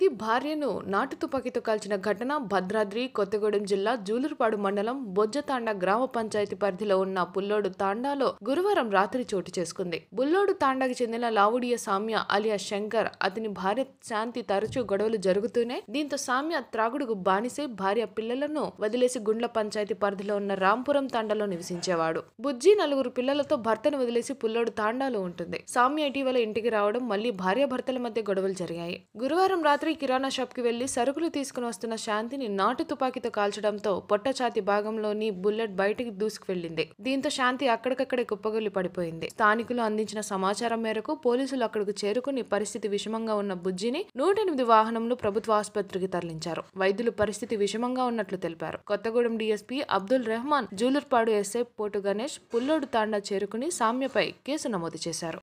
శాంతి భార్యను నాటు తుపాకీతో కాల్చిన ఘటన భద్రాద్రి కొత్తగూడెం జిల్లా జూలూరుపాడు మండలం బొజ్జతాండ గ్రామ పంచాయతీ పరిధిలో ఉన్న పుల్లోడు తాండాలో గురువారం రాత్రి చోటు చేసుకుంది బుల్లోడు తాండాకి చెందిన లావుడియ సామ్య అలియా శంకర్ అతని భార్య శాంతి తరచూ గొడవలు జరుగుతూనే దీంతో సామ్య త్రాగుడుకు బానిసై భార్య పిల్లలను వదిలేసి గుండ్ల పంచాయతీ పరిధిలో ఉన్న రాంపురం తాండాలో నివసించేవాడు బుజ్జి నలుగురు పిల్లలతో భర్తను వదిలేసి పుల్లోడు తాండాలో ఉంటుంది సామ్య ఇటీవల ఇంటికి రావడం మళ్లీ భార్యాభర్తల మధ్య గొడవలు జరిగాయి గురువారం రాత్రి కిరాణా షాప్ కి వెళ్లి సరుకులు తీసుకుని వస్తున్న శాంతిని నాటు తుపాకీతో కాల్చడంతో పొట్టఛాతి భాగంలోని బుల్లెట్ బయటికి దూసుకు వెళ్లింది దీంతో శాంతి అక్కడికక్కడే కుప్పగొల్లి పడిపోయింది స్థానికులు అందించిన సమాచారం మేరకు పోలీసులు అక్కడకు చేరుకుని పరిస్థితి విషమంగా ఉన్న బుజ్జిని నూట ఎనిమిది వాహనంలో ప్రభుత్వ ఆసుపత్రికి తరలించారు వైద్యులు పరిస్థితి విషమంగా ఉన్నట్లు తెలిపారు కొత్తగూడెం డీఎస్పీ అబ్దుల్ రెహమాన్ జూలూర్పాడు ఎస్ఐ పోటు గణేష్ పుల్లోడు తాండా చేరుకుని సామ్యపై కేసు నమోదు చేశారు